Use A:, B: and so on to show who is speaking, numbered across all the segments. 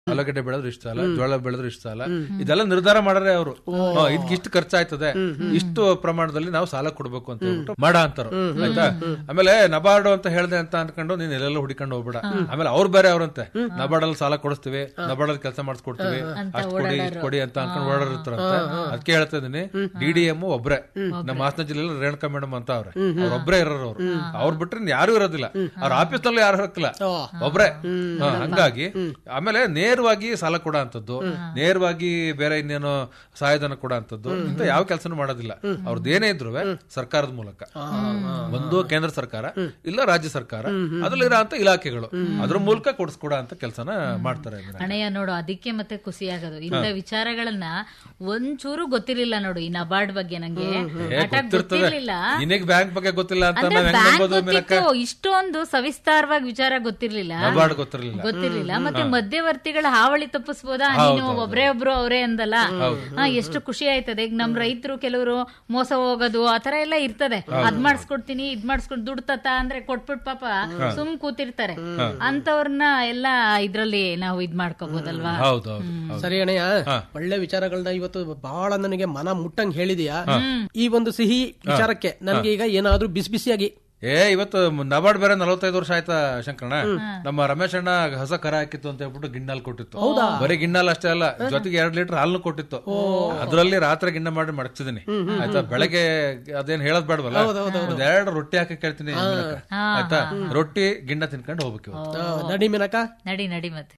A: ಆಲೂಗಡ್ಡೆ ಬೆಳೆದ್ರೆ ಇಷ್ಟ ಅಲ್ಲ ಜೋಳ ಬೆಳೆದ್ರೆ ಇಷ್ಟ ಅಲ್ಲ ಇದೆಲ್ಲ ನಿರ್ಧಾರ ಮಾಡಾರೆ ಅವರು ಇದಕ್ಕೆ ಇಷ್ಟು ಖರ್ಚಾಯ್ತದೆ ಇಷ್ಟು ಪ್ರಮಾಣದಲ್ಲಿ ನಾವು ಸಾಲ ಕೊಡ್ಬೇಕು ಅಂತ ಹೇಳ್ಬಿಟ್ಟು ಮಾಡ ಅಂತಾರ ಆಯ್ತಾ ಆಮೇಲೆ ನಬಾರ್ಡ್ ಅಂತ ಹೇಳ್ದೆ ಅಂತ ಅನ್ಕೊಂಡು ನೀನ್ ಎಲ್ಲೆಲ್ಲ ಹುಡಿಕೊಂಡು ಹೋಗ್ಬೇಡ ಆಮೇಲೆ ಅವ್ರು ಬೇರೆ ಅವ್ರಂತೆ ನಬಾರ್ಡ್ ಅಲ್ಲಿ ಸಾಲ ಕೊಡಿಸ್ತೀವಿ ನಬಾರ್ಡ್ ಅಲ್ಲಿ ಕೆಲಸ ಮಾಡಿಸ್ಕೊಡ್ತೀವಿ ಅಷ್ಟು ಕೊಡಿ ಇಷ್ಟು ಕೊಡಿ ಅಂತ ಅನ್ಕೊಂಡು ಓಡಾಡಿರ್ತಾರಂತೆ ಅದಕ್ಕೆ ಹೇಳ್ತಾ ಇದೀನಿ ಡಿ ಡಿ ಎಂ ಒಬ್ರೆ ನಮ್ಮ ಹಾಸನ ಜಿಲ್ಲೆಯಲ್ಲಿ ರೇಣುಕಾ ಮೇಡಮ್ ಅಂತ ಅವ್ರೆ ಅವ್ರೊಬ್ರೇ ಇರೋರು ಅವ್ರು ಅವ್ರು ಬಿಟ್ರೆ ಇನ್ ಯಾರು ಇರೋದಿಲ್ಲ ಅವ್ರ ಆಫೀಸ್ ನಲ್ಲೂ ಯಾರು ಹಾಕಿಲ್ಲ ಒಬ್ರೆ ಹಾ, ಹಂಗಾಗಿ ಆಮೇಲೆ ನೇರವಾಗಿ ಸಾಲ ಕೊಡ ಅಂತದ್ದು ನೇರವಾಗಿ ಬೇರೆ ಇನ್ನೇನೋ ಸಹಾಯಧನ ಕೊಡ ಅಂತದ್ದು ಇಂತ ಯಾವ ಕೆಲಸನೂ ಮಾಡೋದಿಲ್ಲ ಅವ್ರದ್ದು ಏನೇ ಇದ್ರು ಸರ್ಕಾರದ ಮೂಲಕ ಒಂದು ಕೇಂದ್ರ ಸರ್ಕಾರ ಇಲ್ಲ ರಾಜ್ಯ ಸರ್ಕಾರ ಅದ್ರಲ್ಲಿರೋ ಅಂತ ಇಲಾಖೆಗಳು ಅದ್ರ ಮೂಲಕ ಕೊಡಿಸ್ಕೊಡ ಅಂತ ಕೆಲಸನ ಮಾಡ್ತಾರೆ ಇದನ್ನ.
B: ಅಣೆಯ ನೋಡು ಅದಕ್ಕೆ ಮತ್ತೆ ಖುಷಿ ಆಗೋದು ಇಂಥ ವಿಚಾರಗಳನ್ನ ಒಂಚೂರು ಗೊತ್ತಿರ್ಲಿಲ್ಲ ನೋಡು ಈ ನಬಾರ್ಡ್ ಬಗ್ಗೆ ನಂಗೆ
A: ಏ,
B: ಹಠಾತ್
A: ಗೊತ್ತಿರ್ತದೆ
B: ಗೊತ್ತಿರ್ಲಿಲ್ಲ
A: ನಿನಗ್ ಬ್ಯಾಂಕ್ ಬಗ್ಗೆ ಗೊತ್ತಿಲ್ಲ ಅಂತ
B: ಅಂದ್ರೆ
A: ನಾವ್ ಹೆಂಗ್
B: ಬ್ಯಾಂಕ್
A: ನಂಬೋದು ಮೀನಕ್ಕ
B: ಗೊತ್ತಿತ್ತು ಇಷ್ಟೊಂದು ಸವಿಸ್ತಾರವಾಗಿ ವಿಚಾರ ಗೊತ್ತಿರ್ಲಿಲ್ಲ
A: ನಬಾರ್ಡ್ ಗೊತ್ತಿರಲಿಲ್ಲ
B: ಗೊತ್ತಿರ್ಲಿಲ್ಲ ಮತ್ತೆ ಮಧ್ಯವರ್ತಿಗಳ ಹಾವಳಿ ತಪ್ಪಿಸ್ಬೋದಾ ನೀನು ಒಬ್ರೇ ಒಬ್ರು ಅವರೇ ಅಂದಲ್ಲ ಹಾ, ಎಷ್ಟು ಖುಷಿ ಆಯ್ತದೆ ಈಗ ನಮ್ ರೈತರು ಕೆಲವರು ಮೋಸ ಹೋಗೋದು ಆತರ ಎಲ್ಲ ಇರ್ತದೆ ಅದ್ ಮಾಡಿಸ್ಕೊಡ್ತೀನಿ ಇದ್ ಮಾಡಿಸ್ಕೊಡ್ ದುಡ್ಡು ತತ್ತ ಅಂದ್ರೆ ಕೊಟ್ಬಿಟ್ ಪಾಪ ಸುಮ್ ಕೂತಿರ್ತಾರೆ ಅಂತವ್ರನ್ನ ಎಲ್ಲ ಇದ್ರಲ್ಲಿ ನಾವು ಇದ್ ಮಾಡ್ಕೋಬಹುದಲ್ವಾ
A: ಹೌದು ಹೌದು
C: ಸರಿ ಅಣ್ಣಯ್ಯ ಒಳ್ಳೆ ವಿಚಾರಗಳನ್ನ ಇವತ್ತು ಬಹಳ ನನಗೆ ಮನ ಮುಟ್ಟಂಗ್ ಹೇಳಿದೀಯಾ ಈ ಒಂದು ಸಿಹಿ ವಿಚಾರಕ್ಕೆ ನನಗೆ ಈಗ ಏನಾದ್ರೂ ಬಿಸಿ ಬಿಸಿಯಾಗಿ
A: ಏ ಇವತ್ತು ನಬಾರ್ಡ್ ಬೇರೆ ನಲವತ್ತೈದು ವರ್ಷ ಆಯ್ತಾ ಶಂಕರಣ್ಣ ನಮ್ಮ ರಮೇಶ್ ಅಣ್ಣ ಹೊಸ ಕರ ಹಾಕಿತ್ತು ಅಂತ ಹೇಳ್ಬಿಟ್ಟು ಗಿಣ್ಣಾಲ್ ಕೊಟ್ಟಿತ್ತು ಬರೀ ಗಿಣ್ಣಾಲ್ ಅಷ್ಟೇ ಅಲ್ಲ ಜೊತೆಗೆ ಎರಡ್ ಲೀಟರ್ ಹಾಲ್ನು ಕೊಟ್ಟಿತ್ತು ಅದ್ರಲ್ಲಿ ರಾತ್ರಿ ಗಿಣ್ಣ ಮಾಡಿ ಮಡಗ್ತಿದೀನಿ ಆಯ್ತಾ ಬೆಳಗ್ಗೆ ಅದೇನ್ ಹೇಳದ್ ಬೇಡವಲ್ಲ ಒಂದ್ ಎರಡು ರೊಟ್ಟಿ ಹಾಕಿ ಕೇಳ್ತೀನಿ ಆಯ್ತಾ ರೊಟ್ಟಿ ಗಿಣ್ಣ ತಿನ್ಕೊಂಡು ಹೋಗ್ಬೇಕು ಇವತ್ತು.
C: ಆ, ನಡಿ ಮಿನಕ
B: ನಡಿ ನಡಿ ಮತ್ತೆ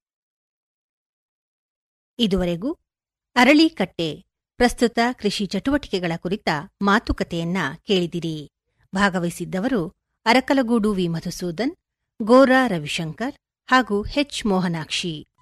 D: ಇದುವರೆಗೂ ಅರಳಿಕಟ್ಟೆ ಪ್ರಸ್ತುತ ಕೃಷಿ ಚಟುವಟಿಕೆಗಳ ಕುರಿತ ಮಾತುಕತೆಯನ್ನ ಕೇಳಿದಿರಿ ಭಾಗವಹಿಸಿದ್ದವರು ಅರಕಲಗೂಡು ವಿ ಮಧುಸೂದನ್ ಗೋರಾ ರವಿಶಂಕರ್ ಹಾಗೂ ಹೆಚ್ ಮೋಹನಾಕ್ಷಿ